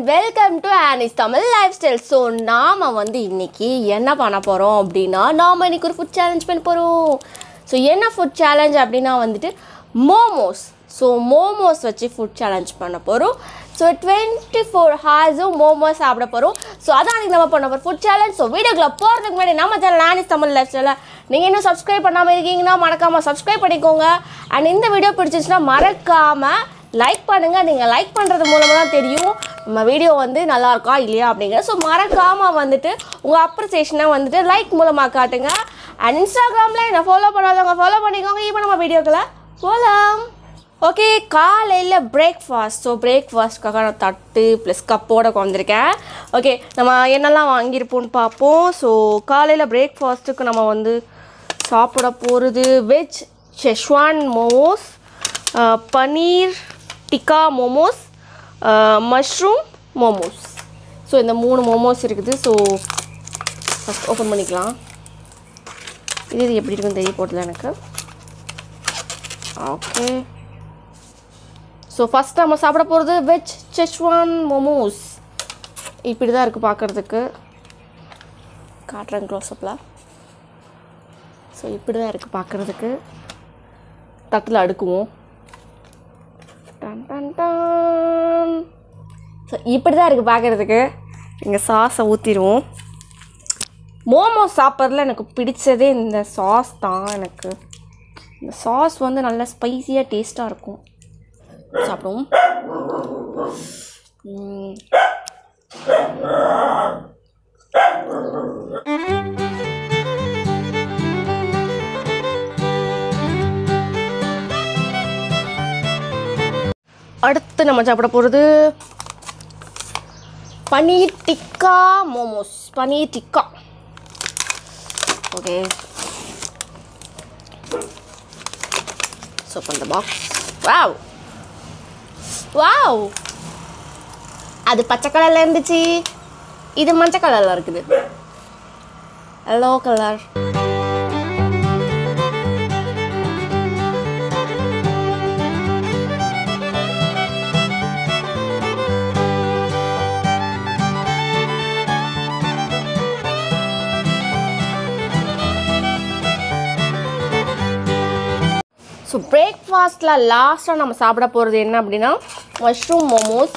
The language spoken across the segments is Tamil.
And welcome to Annie's Tamil lifestyle so நாம் வந்து இன்னைக்கு என்ன பண்ண போகிறோம் அப்படின்னா நாம் இன்னைக்கு ஒரு ஃபுட் சேலஞ்ச் பண்ண போகிறோம் ஸோ என்ன ஃபுட் சேலஞ்ச் அப்படின்னா வந்துட்டு மோமோஸ் ஸோ மோமோஸ் வச்சு ஃபுட் சேலஞ்ச் பண்ண போகிறோம் ஸோ டுவெண்ட்டி ஃபோர் ஹார்ஸும் மோமோஸ் சாப்பிட போகிறோம் ஸோ அதான் அன்றைக்கி நம்ம பண்ண போகிறோம் ஃபுட் சேலஞ்ச் ஸோ வீடியோக்குள்ள போகிறதுக்கு முன்னாடி நம்ம சேனல் ஆனிஸ் தமிழ் லைஃப் ஸ்டைலில் நீங்கள் இன்னும் சப்ஸ்கிரைப் பண்ணாமல் இருக்கீங்கன்னா மறக்காமல் சப்ஸ்கிரைப் பண்ணிக்கோங்க அண்ட் இந்த வீடியோ பிடிச்சிச்சுன்னா மறக்காமல் லைக் பண்ணுங்கள் நீங்கள் லைக் பண்ணுறது மூலமாக தான் தெரியும் நம்ம வீடியோ வந்து நல்லா இருக்கா இல்லையா அப்படிங்கிறது ஸோ மறக்காமல் வந்துட்டு உங்கள் அப்ரிசியேஷனை வந்துட்டு லைக் மூலமாக காட்டுங்க அண்ட் இன்ஸ்டாகிராமில் என்னை ஃபாலோ பண்ணாதவங்க ஃபாலோ பண்ணிக்கோங்க இப்போ நம்ம வீடியோக்குள்ள போகலாம் ஓகே காலையில் பிரேக்ஃபாஸ்ட் ஸோ பிரேக்ஃபாஸ்ட்காக நான் தட்டு ப்ளஸ் கப்போட வந்திருக்கேன் ஓகே நம்ம என்னெல்லாம் வாங்கியிருப்போம்னு பார்ப்போம் ஸோ காலையில் பிரேக்ஃபாஸ்ட்டுக்கு நம்ம வந்து சாப்பிட போகிறது veg schezwan momos paneer tikka momos mushroom momos so இந்த மூணு மோமோஸ் இருக்குது ஸோ ஃபஸ்ட் ஓப்பன் பண்ணிக்கலாம் இது இது எப்படி இருக்குன்னு தெரிய போட்டல எனக்கு ஓகே ஸோ ஃபஸ்ட் நம்ம சாப்பிட போகிறது வெஜ் செச்வான் மோமோஸ் இப்படி தான் இருக்குது பார்க்குறதுக்கு காட்டுறேன் க்ளோஸ்அப்பில் ஸோ இப்படி தான் இருக்குது பார்க்குறதுக்கு தட்டில் அடுக்குவோம் டன் டன் டன் ஸோ இப்படி தான் இருக்குது பார்க்குறதுக்கு இங்கே சாஸை ஊற்றிடுவோம் மோமோஸ் சாப்பிட்றதுல எனக்கு பிடிச்சதே இந்த சாஸ் தான் எனக்கு இந்த சாஸ் வந்து நல்லா ஸ்பைசியாக டேஸ்ட்டாக இருக்கும் சாப்பிடுவோம் ம். அடுத்து நம்ம சாப்பிட போகிறது பனீர் டிக்கா மோமோஸ் பனீர் டிக்கா ஓகே ஸோ அந்த பாக்ஸ் வாவ் வாவ் அது பச்சை கலரில் இருந்துச்சு இது மஞ்சள் கலரில் இருக்குது எல்லோ கலர் ஸோ பிரேக்ஃபாஸ்ட்டில் லாஸ்ட்டாக நம்ம சாப்பிட போகிறது என்ன அப்படின்னா மஷ்ரூம் மோமோஸ்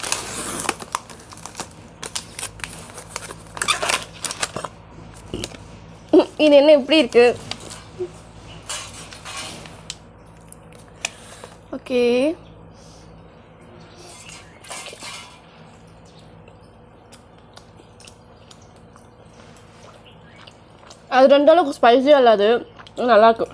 இது என்ன இப்படி இருக்கு ஓகே அது ரெண்டு அளவுக்கு ஸ்பைஸியாக இல்லாது நல்லாயிருக்கு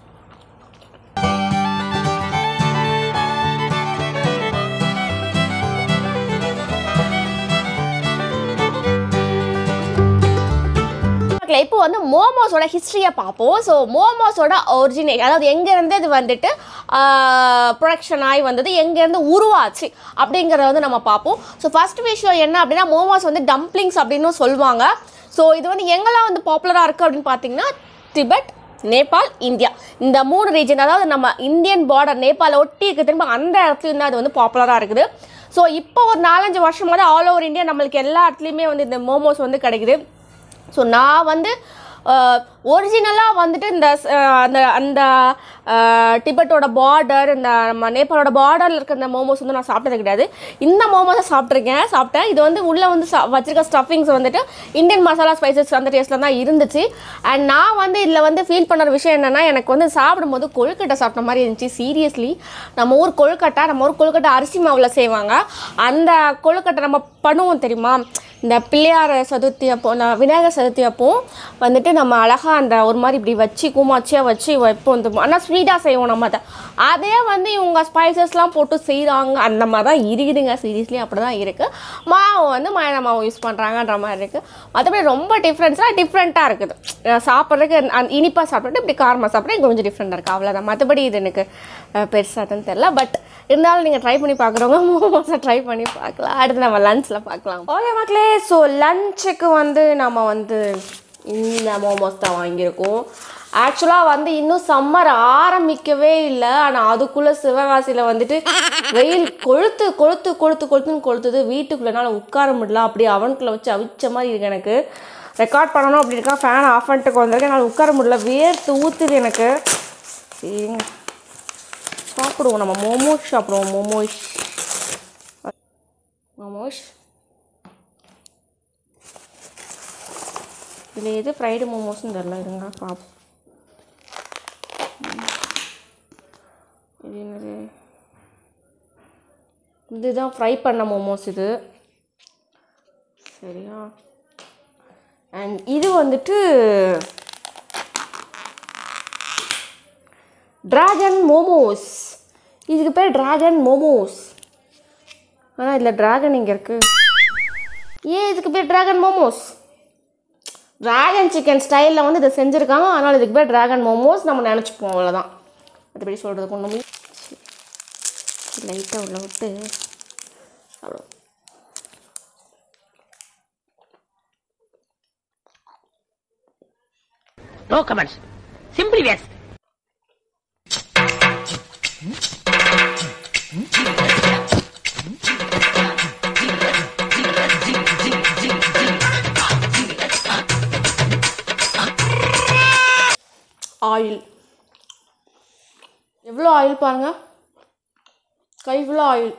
இப்போ வந்து மோமோஸோட ஹிஸ்ட்ரியை பார்ப்போம் ஸோ மோமோஸோட ஒரிஜினேட் அதாவது எங்கேருந்து இது வந்துட்டு ப்ரொடக்ஷன் ஆகி வந்தது எங்கேருந்து உருவாச்சு அப்படிங்கிறத வந்து நம்ம பார்ப்போம் ஸோ ஃபர்ஸ்ட் விஷயம் என்ன அப்படின்னா மோமோஸ் வந்து டம்ப்ளிங்ஸ் அப்படின்னு சொல்லுவாங்க ஸோ இது வந்து எங்கெல்லாம் வந்து பாப்புலராக இருக்குது அப்படின்னு பார்த்தீங்கன்னா திபெட் நேபாள் இந்தியா இந்த மூணு ரீஜன் அதாவது நம்ம இந்தியன் பார்டர் நேபாளை ஒட்டி இருக்க திரும்ப அந்த இடத்துலையும் தான் இது வந்து பாப்புலராக இருக்குது ஸோ இப்போ ஒரு நாலஞ்சு வருஷமாக தான் ஆல் ஓவர் இந்தியா நம்மளுக்கு எல்லா இடத்துலையுமே வந்து இந்த மோமோஸ் வந்து கிடைக்குது ஸோ நான் வந்து ஒரிஜினலாக வந்துட்டு இந்த ஸ்- அஹ் அந்த அந்த அஹ், டிபெட்டோட பார்டர் இந்த நம்ம நேபாளோட பார்டரில் இருக்க இந்த மோமோஸ் வந்து நான் சாப்பிட்டது கிடையாது இந்த மோமோஸை சாப்பிட்ருக்கேன் சாப்பிட்டேன் இது வந்து உள்ளே வந்து சா வச்சிருக்க ஸ்டஃபிங்ஸ் வந்துட்டு இந்தியன் மசாலா ஸ்பைசஸ் அந்த டேஸ்ட்டில் தான் இருந்துச்சு அண்ட் நான் வந்து இதில் வந்து ஃபீல் பண்ணுற விஷயம் என்னென்னா எனக்கு வந்து சாப்பிடும்போது கொழுக்கட்டை சாப்பிட்ட மாதிரி இருந்துச்சு சீரியஸ்லி நம்ம ஊர் கொழுக்கட்டை நம்ம ஊர் கொழுக்கட்டை அரிசி மாவில் செய்வாங்க அந்த கொழுக்கட்டை நம்ம பண்ணுவோம் தெரியுமா இந்த பிள்ளையார் சதுர்த்தி அப்போ நான் விநாயகர் சதுர்த்தி அப்போ வந்துட்டு நம்ம அழகாக அந்த ஒரு மாதிரி இப்படி வச்சு கூமாச்சியாக வச்சு வைப்போம் இந்த ஆனால் ஸ்வீட்டாக செய்வோம் நம்ம அதை அதே வந்து இவங்க ஸ்பைசஸ்லாம் போட்டு செய்கிறாங்க அந்த மாதிரி தான் இருக்குதுங்க சீரியஸ்லி அப்படி தான் இருக்குது மாவு வந்து மயன மாவு யூஸ் பண்ணுறாங்கன்ற மாதிரி இருக்குது மற்றபடி ரொம்ப டிஃப்ரென்ஸ்லாம் டிஃப்ரெண்ட்டாக இருக்குது அஹ் சாப்பிட்றதுக்கு அந்த இனிப்பாக சாப்பிட்டுட்டு இப்படி காரமாக சாப்பிட்றது கொஞ்சம் டிஃப்ரெண்ட்டாக இருக்குது அவ்வளோதான் மற்றபடி இது எனக்கு பெருசாகன்னு தெரில பட் இருந்தாலும் நீங்கள் ட்ரை பண்ணி பார்க்குறவங்க மோமோஸை ட்ரை பண்ணி பார்க்கலாம் அடுத்து நம்ம லஞ்சில் பார்க்கலாம் ஓகே மக்களே ஸோ லஞ்சுக்கு வந்து நம்ம வந்து இந்த மோமோஸ் தான் வாங்கியிருக்கோம் ஆக்சுவலாக வந்து இன்னும் சம்மர் ஆரம்பிக்கவே இல்லை ஆனால் அதுக்குள்ளே சிவகாசியில் வந்துட்டு வெயில் கொளுத்து கொளுத்து கொளுத்து கொளுத்துன்னு கொளுத்துது வீட்டுக்குள்ளனால உட்கார முடியல அப்படியே அவனுக்குள்ள வச்சு அவிச்ச மாதிரி இருக்கு எனக்கு ரெக்கார்ட் பண்ணணும் அப்படி இருக்கா ஃபேன் ஆஃப் பண்ணிட்டு வந்திருக்கேன் என்னால் உட்கார முடியல வேர்த்து ஊற்றுது எனக்கு சரிங்க சாப்பிடுவோம் நம்ம மோமோஸ் சாப்பிடுவோம் மோமோஸ் மோமோஸ் இதில் எது ஃப்ரைடு மோமோஸ்னு தெரில இருங்க பார்ப்போம் இது என்னது இதுதான் ஃப்ரை பண்ண மோமோஸ் இது சரியா அண்ட் இது வந்துட்டு டிராகன் மோமோஸ் இதுக்கு பேர் டிராகன் மோமோஸ் ஆனால் இதில் டிராகன் இங்கே இருக்கு ஏன் இதுக்கு பேர் டிராகன் மோமோஸ் டிராகன் சிக்கன் ஸ்டைலில் வந்து இதை செஞ்சுருக்காங்க அதனால் இதுக்கு பேர் டிராகன் மோமோஸ் நம்ம நினச்சிப்போம் அவ்வளோதான் மற்றபடி சொல்கிறதுக்கு ஒன்றுமே லைட்டாக உள்ள விட்டு அவ்வளோ No comments. Simply yes. Oil எவ்வளோ ஆயில் பாருங்க கை ஃபுல்லாக ஆயில்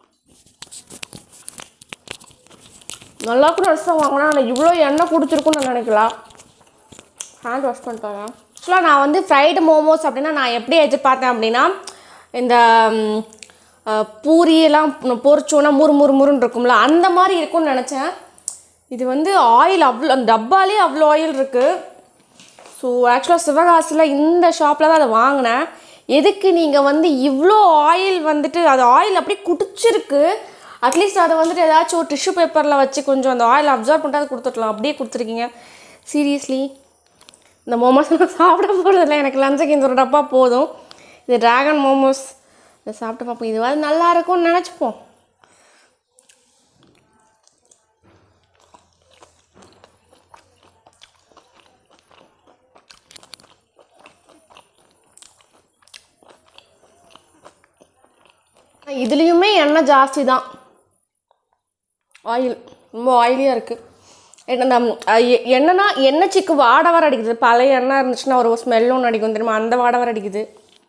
நல்லா கூட ட்ரெஸ் தான் வாங்கினா ஆனால் இவ்வளோ எண்ணெய் குடிச்சிருக்குன்னு நான் நினைக்கலாம் ஹேண்ட் வாஷ் பண்ணிட்டாங்க ஆக்சுவலாக நான் வந்து ஃப்ரைடு மோமோஸ் அப்படின்னா நான் எப்படி எதிர்பார்த்தேன் அப்படின்னா இந்த ம், அஹ், பூரி எல்லாம் பொரிச்சோன்னா முறு முறு முறுன்னு இருக்கும்ல அந்த மாதிரி இருக்கும்னு நினச்சேன் இது வந்து ஆயில் அவ்வளோ அந்த டப்பாலே அவ்வளோ ஆயில் இருக்குது ஸோ ஆக்சுவலாக சிவகாசியில் இந்த ஷாப்பில் தான் அதை வாங்கினேன் எதுக்கு நீங்கள் வந்து இவ்வளோ ஆயில் வந்துட்டு அது ஆயில் அப்படியே குடிச்சிருக்கு அட்லீஸ்ட் அதை வந்துட்டு ஏதாச்சும் ஒரு டிஷ்யூ பேப்பரில் வச்சு கொஞ்சம் அந்த ஆயில் அப்சர்வ் பண்ணிட்டு அதை கொடுத்துடலாம் அப்படியே கொடுத்துருக்கீங்க சீரியஸ்லி இந்த மோமோஸ் நான் சாப்பிட போகிறதில்ல எனக்கு லஞ்சுக்கு இந்த ஒரு டப்பா போதும் இது டிராகன் மோமோஸ் இதை சாப்பிட்டு பார்ப்போம் இதுவாது நல்லா இருக்கும்னு நினச்சிப்போம் இதுலேயுமே எண்ணெய் ஜாஸ்தி தான் ஆயில் ரொம்ப ஆயிலியாக இருக்குது அந்த அஹ், எ- எண்ணெய்னா எண்ணெய் சிக்கு வாடை வர அடிக்குது பழைய எண்ணெய் இருந்துச்சுன்னா ஒரு ஸ்மெல்லும் அடிக்கும் தெரியுமா அந்த வாடை வர அடிக்குது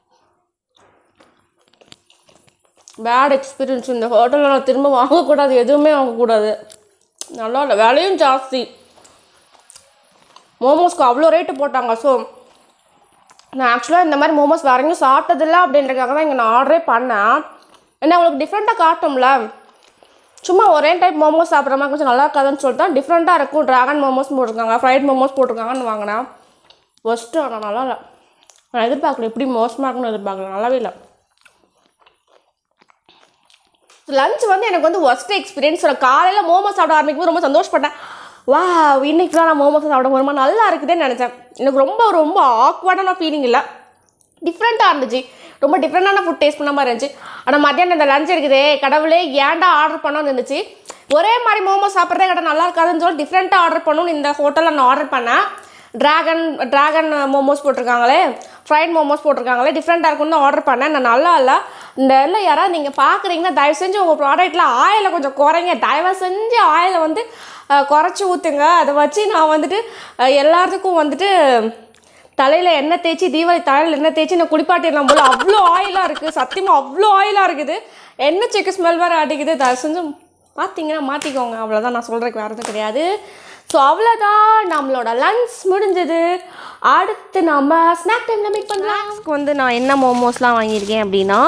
பேட் எக்ஸ்பீரியன்ஸ் இந்த ஹோட்டலில் நான் திரும்ப வாங்கக்கூடாது எதுவுமே வாங்கக்கூடாது நல்லா இல்லை விலையும் ஜாஸ்தி மோமோஸ்க்கு அவ்வளோ ரேட்டு போட்டாங்க ஸோ நான் ஆக்சுவலாக இந்த மாதிரி மோமோஸ் வேற எங்கேயும் சாப்பிட்டதில்ல அப்படின்றதுக்காக தான் இங்கே நான் ஆர்டரே பண்ணேன் ஏன்னா உங்களுக்கு டிஃப்ரெண்ட்டாக காட்டும்ல சும்மா ஒரே டைப் மோமோஸ் சாப்பிட்ற மாதிரி கொஞ்சம் நல்லா இருக்காதுன்னு சொல்லிட்டு தான் டிஃப்ரெண்ட்டாக இருக்கும் ட்ராகன் மோமோஸ் போட்டிருக்காங்க ஃப்ரைட் மோமோஸ் போட்டிருக்காங்கன்னு வாங்கினேன் ஃபஸ்ட்டு ஆனால் நல்லா இல்லை நான் எதிர்பார்க்கல எப்படி மோசமாக இருக்குன்னு எதிர்பார்க்கல நல்லாவே இல்லை லஞ்ச் வந்து எனக்கு வந்து ஒஸ்ட் எக்ஸ்பீரியன்ஸ் காலையில் மோமோஸ் சாப்பிட ஆரம்பிக்கும் ரொம்ப சந்தோஷப்பட்டேன் வா இன்னைக்கு தான் நான் மோமோஸ் சாப்பிட போகிறோமா நல்லா இருக்குதுன்னு நினச்சேன் எனக்கு ரொம்ப ரொம்ப ஆக்வர்டான ஃபீலிங் இல்லை டிஃப்ரெண்ட்டாக இருந்துச்சு ரொம்ப டிஃப்ரெண்டான ஃபுட் டேஸ்ட் பண்ண மாதிரி இருந்துச்சு ஆனால் மத்தியானம் இந்த லஞ்ச் இருக்குதே கடவுளே ஏன்டா ஆர்டர் பண்ணோன்னு இருந்துச்சு ஒரே மாதிரி மோமோஸ் சாப்பிட்றதே கடை நல்லா இருக்காதுன்னு சொல்லி டிஃப்ரெண்ட்டாக ஆர்டர் பண்ணணும்னு இந்த ஹோட்டலில் நான் ஆர்டர் பண்ணேன் ட்ராகன் ட்ராகன் மோமோஸ் போட்டிருக்காங்களே ஃப்ரைட் மோமோஸ் போட்டிருக்காங்களே டிஃப்ரெண்ட்டாக இருக்கும்னு தான் ஆர்டர் பண்ணேன் நான் நல்லா இல்லை இந்த இல்லை யாராவது நீங்கள் பார்க்குறீங்கன்னா தயவு செஞ்சு உங்கள் ப்ராடக்ட்டில் ஆயிலை கொஞ்சம் குறைங்க தயவு செஞ்சு ஆயிலை வந்து அஹ், குறைச்சி ஊற்றுங்க அதை வச்சு நான் வந்துட்டு அஹ், எல்லாத்துக்கும் வந்துட்டு தலையில் எண்ணெய் தேய்ச்சி தீபாவளி தலையில் எண்ணெய் தேய்ச்சி நான் குளிப்பாட்டிடலாம் போல அவ்வளோ ஆயிலாக இருக்குது சத்தியமாக அவ்வளோ ஆயிலாக இருக்குது எண்ணெய் செக்கு ஸ்மெல் வேறு அடிக்குது தயவு செஞ்சு பார்த்தீங்கன்னா மாற்றிக்கோங்க அவ்வளோதான் நான் சொல்கிறதுக்கு வேறு எதுவும் கிடையாது ஸோ அவ்வளோதான் நம்மளோட லஞ்ச் முடிஞ்சது அடுத்து நம்ம ஸ்நாக் டைமில் மீட் பண்ணலாம் வந்து நான் என்ன மோமோஸ்லாம் வாங்கியிருக்கேன் அப்படின்னா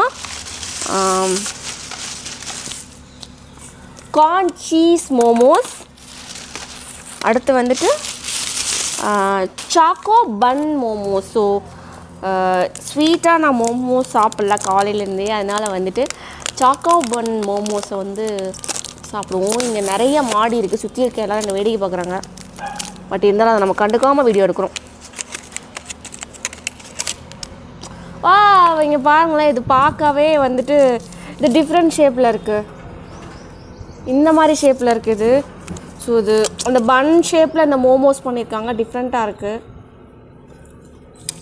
கார்ன் சீஸ் மோமோஸ் அடுத்து வந்துட்டு சாக்கோ பன் மோமோஸ் ஸோ ஸ்வீட்டாக நான் மோமோஸ் சாப்பிடல காலையிலேருந்தே அதனால் வந்துட்டு சாக்கோ பன் மோமோஸை வந்து சாப்பிடுவோம் இங்கே நிறைய மாடி இருக்குது சுற்றி இருக்க எல்லாரும் என்ன வேடிக்கை பார்க்குறாங்க பட் இருந்தாலும் அதை நம்ம கண்டுக்காமல் வீடியோ எடுக்கிறோம் வா இங்கே பாருங்களேன் இது பார்க்கவே வந்துட்டு இது டிஃப்ரெண்ட் ஷேப்பில் இருக்குது இந்த மாதிரி ஷேப்பில் இருக்குது ஸோ இது அந்த பன் ஷேப்பில் இந்த மோமோஸ் பண்ணியிருக்காங்க டிஃப்ரெண்ட்டாக இருக்குது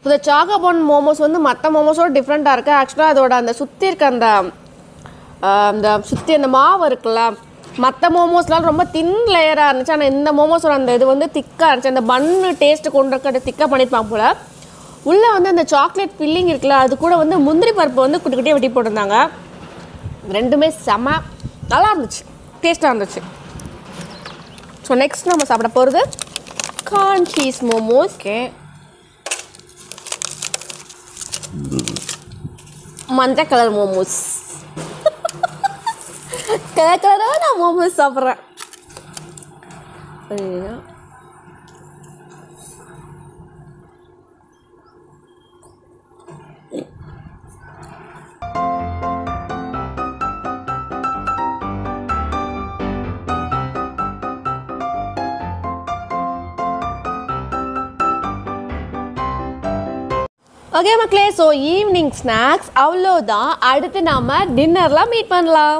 இந்த சாகோபான் மோமோஸ் வந்து மற்ற மோமோஸோட டிஃப்ரெண்ட்டாக இருக்குது ஆக்சுவலாக அதோட அந்த சுற்றி இருக்க அந்த ஆஹ், அந்த சுற்றி அந்த மாவு இருக்குல்ல மற்ற மோமோஸ்லாம் ரொம்ப தின் லேயராக இருந்துச்சு ஆனால் இந்த மோமோஸோட அந்த இது வந்து திக்காக இருந்துச்சு அந்த பன்னு டேஸ்ட்டு கொண்டு இருக்க திக்காக பண்ணியிருப்பாங்க போல் உள்ளே வந்து அந்த சாக்லேட் ஃபில்லிங் இருக்குல்ல அது கூட வந்து முந்திரி பருப்பு வந்து குட்டி குட்டியாக வெட்டி போட்டிருந்தாங்க ரெண்டுமே செம நல்லா இருந்துச்சு டேஸ்ட்டாக இருந்துச்சு ஸோ நெக்ஸ்ட் நம்ம சாப்பிட போகிறது கார்ன் சீஸ் மோமோஸ் ஓகே மஞ்சள் கலர் மோமோஸ் கலர் கலராக நான் மோமோஸ் சாப்பிட்றேன் ஐயோ. ஓகே மக்களே ஸோ ஈவினிங் ஸ்நாக்ஸ் அவ்வளோதான் அடுத்து நாம் டின்னர்லாம் மீட் பண்ணலாம்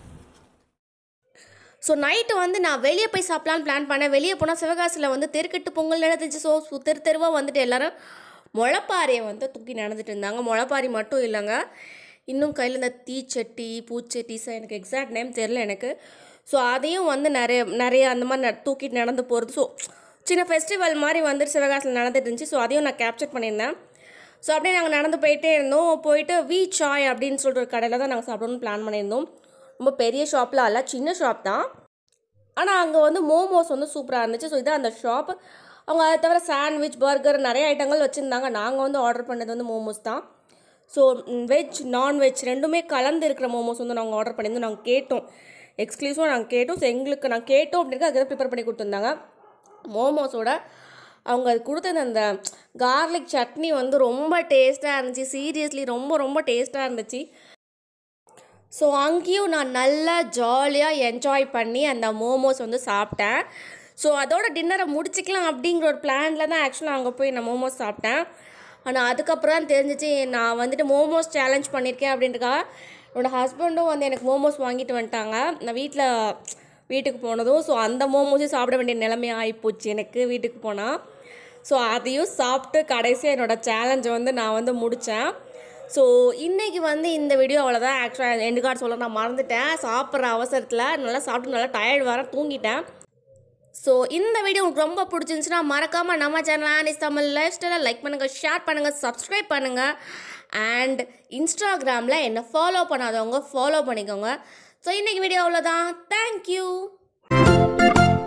ஸோ நைட்டு வந்து நான் வெளியே போய் சாப்பிட்லான்னு பிளான் பண்ணேன் வெளியே போனால் சிவகாசியில் வந்து தெருக்கட்டு பொங்கல் நடந்துச்சு ஸோ சு- தெரு தெருவாக வந்துட்டு எல்லாரும் முளைப்பாரியை வந்து தூக்கி நடந்துட்டு இருந்தாங்க முளைப்பாரி மட்டும் இல்லைங்க இன்னும் கையில் இந்த தீச்சட்டி பூச்சட்டி சார் எனக்கு எக்ஸாக்ட் நேம் தெரில எனக்கு ஸோ அதையும் வந்து நிறைய நிறைய அந்த மாதிரி ந- தூக்கிட்டு நடந்து போகிறது ஸோ சின்ன ஃபெஸ்டிவல் மாதிரி வந்துட்டு சிவகாசியில் நடந்துட்டு இருந்துச்சு ஸோ அதையும் நான் கேப்சர் பண்ணியிருந்தேன் ஸோ அப்படியே நாங்கள் நடந்து போயிட்டே இருந்தோம் போயிட்டு வி சாய் அப்படின்னு சொல்லிட்டு ஒரு கடையில் தான் நாங்கள் சாப்பிடணும்னு பிளான் பண்ணியிருந்தோம் ரொம்ப பெரிய ஷாப்பில் அல்ல சின்ன ஷாப் தான் ஆனால் அங்கே வந்து மோமோஸ் வந்து சூப்பராக இருந்துச்சு ஸோ இதான் அந்த ஷாப் அவங்க அதை தவிர சாண்ட்விச் பர்கர் நிறைய ஐட்டங்கள் வச்சுருந்தாங்க நாங்கள் வந்து ஆர்டர் பண்ணது வந்து மோமோஸ் தான் ஸோ வெஜ் நான்வெஜ் ரெண்டுமே கலந்து இருக்கிற மோமோஸ் வந்து நாங்கள் ஆர்டர் பண்ணியிருந்தோம் நாங்கள் கேட்டோம் எக்ஸ்க்ளூசிவாக நாங்கள் கேட்டோம் ஸோ எங்களுக்கு நாங்கள் கேட்டோம் அப்படின்னு அதுக்கு ப்ரிப்பேர் பண்ணி கொடுத்துருந்தாங்க மோமோஸோட அவங்க அது கொடுத்தது அந்த கார்லிக் சட்னி வந்து ரொம்ப டேஸ்ட்டாக இருந்துச்சு சீரியஸ்லி ரொம்ப ரொம்ப டேஸ்ட்டாக இருந்துச்சு ஸோ அங்கேயும் நான் நல்லா ஜாலியாக என்ஜாய் பண்ணி அந்த மோமோஸ் வந்து சாப்பிட்டேன் ஸோ அதோட டின்னரை முடிச்சிக்கலாம் அப்படிங்கிற ஒரு பிளானில் தான் ஆக்சுவலாக அங்கே போய் நான் மோமோஸ் சாப்பிட்டேன் ஆனால் அதுக்கப்புறம் தான் தெரிஞ்சிச்சு நான் வந்துட்டு மோமோஸ் சேலஞ்ச் பண்ணியிருக்கேன் அப்படின்றக்காக என்னோடய ஹஸ்பண்டும் வந்து எனக்கு மோமோஸ் வாங்கிட்டு வந்துட்டாங்க நான் வீட்டில் வீட்டுக்கு போனதும் ஸோ அந்த மோமோஸையும் சாப்பிட வேண்டிய நிலைமை ஆகிப்போச்சு எனக்கு வீட்டுக்கு போனால் ஸோ அதையும் சாப்பிட்டு கடைசியாக என்னோடய சேலஞ்சை வந்து நான் வந்து முடித்தேன் ஸோ இன்றைக்கி வந்து இந்த வீடியோ அவ்வளோதான் ஆக்சுவலாக எண்டு கார்டு சொல்ல நான் மறந்துட்டேன் சாப்பிட்ற அவசரத்தில் நல்லா சாப்பிட்டு நல்லா டயர்ட் வர தூங்கிட்டேன் ஸோ இந்த வீடியோ உங்களுக்கு ரொம்ப பிடிச்சிருந்துச்சுன்னா மறக்காமல் நம்ம சேனல் ஆனிஸ் தமிழ் லைஃப் ஸ்டைலை லைக் பண்ணுங்கள் ஷேர் பண்ணுங்கள் சப்ஸ்கிரைப் பண்ணுங்கள் அண்ட் இன்ஸ்டாகிராமில் என்னை ஃபாலோ பண்ணாதவங்க ஃபாலோ பண்ணிக்கோங்க ஸோ இன்றைக்கி வீடியோ அவ்வளோதான் தேங்க்யூ